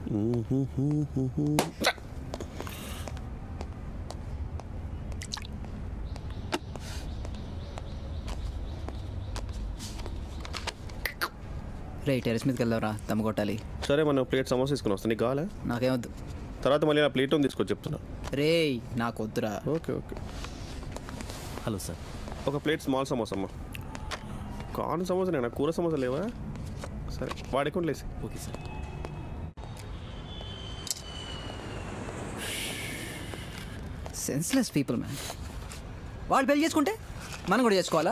రే terrace మీదకి వెళ్దాంరా దమ్ము కొట్టాలి సరే మనం ప్లేట్ సమోసా తీసుకుని వస్తాను నీకు కావాలా నాకేమొద్దు తర్వాత మళ్ళీ నా ప్లేట్ ఉంది తీసుకొని చెప్తున్నా రే నాకు వద్దురా ఓకే ఓకే హలో సార్ ఒక ప్లేట్ స్మాల్ సమోసా అమ్మా కార్న్ సమోసా నేను కూర సమోసా లేవా సరే వాడుకొని లేసి okay sir senseless people man వాళ్ళు పెళ్లి చేసుకుంటే మనం కూడా చేసుకోవాలా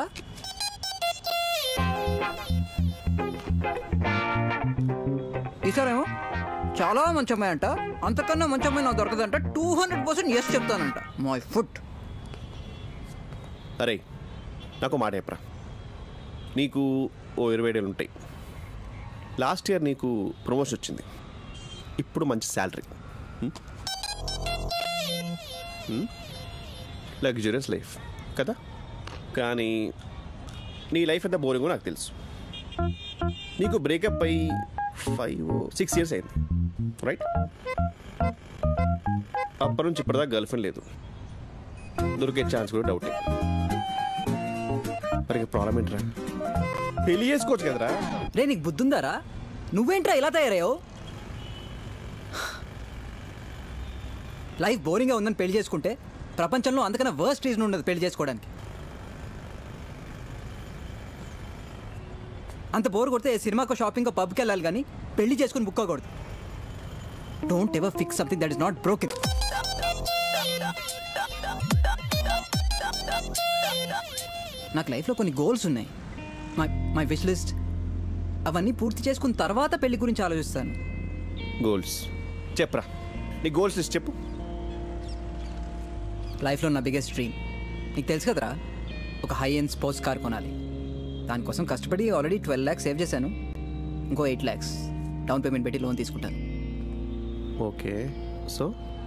ఈసారేమో చాలా మంచి అమ్మాయి అంట అంతకన్నా మంచి అమ్మాయి నాకు దొరకదంట టూ హండ్రెడ్ పర్సెంట్ ఎస్ చెప్తానంట మై ఫుడ్ అరే నాకు మాట చెప్పరా నీకు ఓ ఇరవై ఏళ్ళు ఉంటాయి లాస్ట్ ఇయర్ నీకు ప్రమోషన్ వచ్చింది ఇప్పుడు మంచి శాలరీ లగ్జరియస్ లైఫ్ కదా కానీ నీ లైఫ్ ఎంత బోరింగో నాకు తెలుసు నీకు బ్రేకప్ అయ్యి ఫైవ్ సిక్స్ ఇయర్స్ అయింది రైట్ అప్పటి నుంచి ఇప్పటిదాకా గర్ల్ ఫ్రెండ్ లేదు దొరికే ఛాన్స్ కూడా డౌటే మరి ప్రాబ్లం ఏంట్రా పెళ్లి చేసుకోవచ్చు కదరా రే నీకు బుద్ధుందారా నువ్వేంట్రా ఇలా తయారయ్యావు లైఫ్ బోరింగ్గా ఉందని పెళ్లి చేసుకుంటే ప్రపంచంలో అంతకన్నా వర్స్ట్ రీజన్ ఉండదు పెళ్లి చేసుకోవడానికి అంత బోర్ కొడితే సినిమాకో షాపింగ్ పబ్కి వెళ్ళాలి కానీ పెళ్లి చేసుకుని బుక్ అవ్వకూడదు don't ever fix something that is not broken నాకు లైఫ్లో కొన్ని గోల్స్ ఉన్నాయి మై మై విష్ లిస్ట్ అవన్నీ పూర్తి చేసుకున్న తర్వాత పెళ్లి గురించి ఆలోచిస్తాను గోల్స్ చెప్పరా నీ గోల్స్ లిస్ట్ చెప్పు లైఫ్లో నా బిగ్గెస్ట్ డ్రీమ్ నీకు తెలుసు కదరా ఒక హై ఎండ్ స్పోర్ట్స్ కార్ కొనాలి దానికోసం కష్టపడి ఆల్రెడీ ట్వెల్వ్ ల్యాక్స్ సేవ్ చేశాను ఇంకో ఎయిట్ ల్యాక్స్ డౌన్ పేమెంట్ పెట్టి లోన్ తీసుకుంటాను ఓకే సో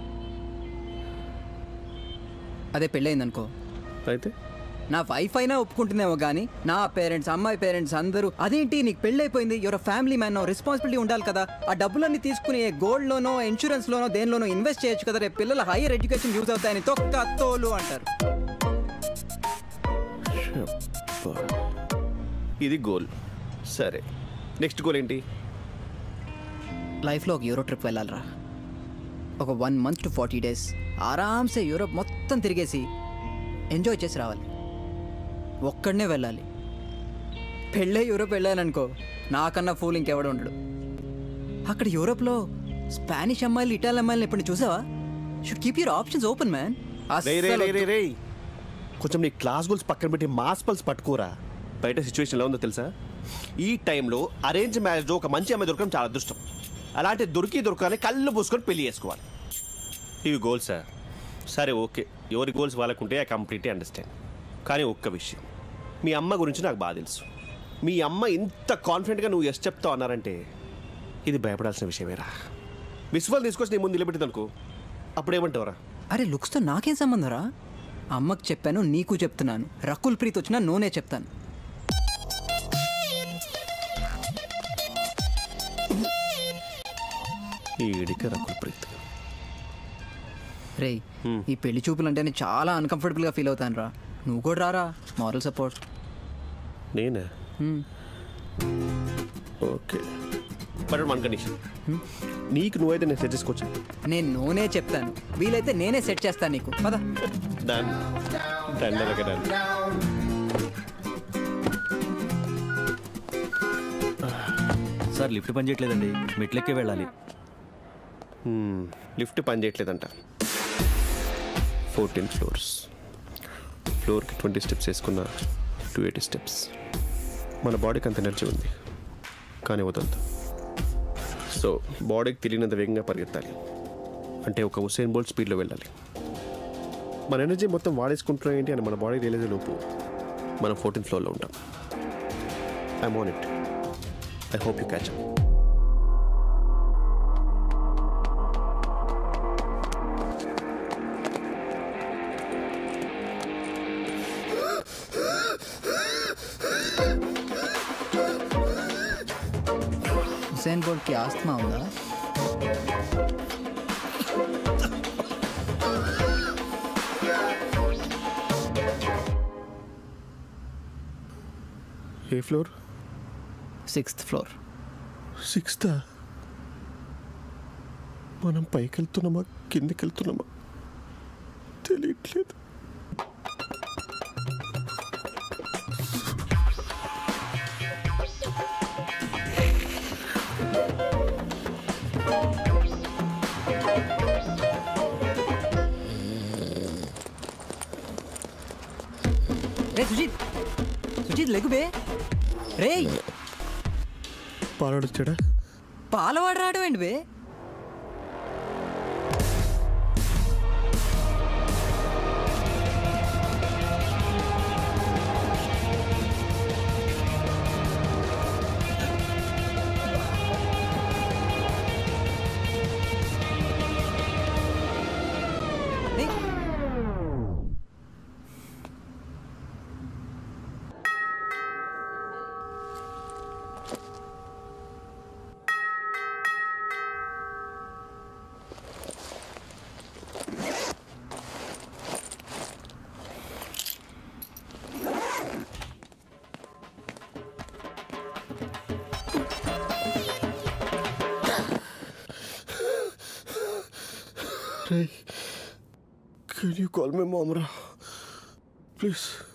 అదే పెళ్ళయిందనుకో అయితే నా వైఫ్ అయినా ఒప్పుకుంటుందేమో కానీ నా పేరెంట్స్ అమ్మాయి పేరెంట్స్ అందరూ అదేంటి నీకు పెళ్ళైపోయింది యువర్ ఫ్యామిలీ మ్యాన్ రెస్పాన్సిబిలిటీ ఉండాలి కదా ఆ డబ్బులన్నీ తీసుకుని గోల్డ్ లోనో ఇన్సూరెన్స్ లోనో దేనిలోనో ఇన్వెస్ట్ చేయొచ్చు కదా రేపు పిల్లల హైయర్ ఎడ్యుకేషన్ యూజ్ అవుతాయని తొక్క తోలు అంటారు ఇది గోల్ సరే నెక్స్ట్ గోల్ ఏంటి లైఫ్లో ఒక యూరో ట్రిప్ వెళ్ళాలిరా ఒక one month to forty days ఆరామ్సే యూరోప్ మొత్తం తిరిగేసి ఎంజాయ్ చేసి రావాలి ఒక్కడనే వెళ్ళాలి పెళ్ళే యూరోప్ వెళ్ళాననుకో నాకన్నా ఫూల్ ఇంకెవడు ఉండడు అక్కడ యూరోప్లో స్పానిష్ అమ్మాయిలు ఇటాలియన్ అమ్మాయిలు ఎప్పుడు చూసావా should keep your options open man రే రే రే రే రే కొంచెం నీ క్లాస్ గోల్స్ పక్కన పెట్టి మాస్ పల్స్ పట్టుకోరా బయట సిచ్యువేషన్ ఎలా ఉందో తెలుసా ఈ టైంలో అరేంజ్ మ్యారేజ్లో ఒక మంచి అమ్మాయి దొరకడం చాలా అదృష్టం అలాంటి దొరికి దొరకని కళ్ళు పూసుకొని పెళ్లి చేసుకోవాలి ఇవి గోల్సా సరే ఓకే ఎవరి గోల్స్ వాళ్ళకుంటే ఐ కంప్లీట్లీ అండర్స్టాండ్ కానీ ఒక్క విషయం మీ అమ్మ గురించి నాకు బాగా తెలుసు మీ అమ్మ ఇంత కాన్ఫిడెంట్గా నువ్వు ఎస్ చెప్తావు అన్నారంటే ఇది భయపడాల్సిన విషయమేరా విశ్వాలు తీసుకొచ్చి నీ ముందు నిలబెట్టింది అనుకో అప్పుడేమంటావురా అరే లుక్స్తో నాకేం సంబంధం రా అమ్మకి చెప్పాను నీకు చెప్తున్నాను రకుల్ ప్రీత్ వచ్చినా నోనే చెప్తాను ఈడికి రకుల్ ప్రీత్ రేయ్ ఈ పెళ్లి చూపులు అంటే నేను చాలా అన్కంఫర్టబుల్గా ఫీల్ అవుతాను రా నువ్వు కూడా రారా మారల్ సపోర్ట్ నేనే ఓకే బట్ వన్ కండిషన్ నీకు నువ్వైతే నేను సెట్ చేసుకోవచ్చు నేను నోనే చెప్తాను వీలైతే నేనే సెట్ చేస్తాను నీకు పద డన్ డన్ అలాగే డన్ సార్ లిఫ్ట్ పని చేయట్లేదండి మెట్లెక్కే వెళ్ళాలి లిఫ్ట్ పని చేయట్లేదంట ఫోర్టీన్ ఫ్లోర్స్ ఫ్లోర్కి ట్వంటీ స్టెప్స్ వేసుకున్న టూ ఎయిటీ స్టెప్స్ మన బాడీకి అంత ఎనర్జీ ఉంది కానీ వదలదు సో బాడీకి తెలియనంత వేగంగా పరిగెత్తాలి అంటే ఒక హుసేన్ బోల్ట్ స్పీడ్లో వెళ్ళాలి మన ఎనర్జీ మొత్తం వాడేసుకుంటున్నాం ఏంటి అని మన బాడీ తెలియజే లోపు మనం ఫోర్టీన్ ఫ్లోర్లో ఉంటాం I moan it I hope you catch Usain బోల్ట్కి ఆస్తమా ఉందా ఏ ఫ్లోర్ సిక్స్త్ ఫ్లోర్ సిక్స్తా మనం పైకి వెళ్తున్నామా కిందికి వెళ్తున్నామా తెలియట్లేదు రే సుజిత్ సుజిత్ లెగు బే రే పాలాడొచ్చాడా పాలవాడు రావడం ఏంటి బే రేయ్. రే కెన్ యూ కాల్ మై మామరా ప్లీజ్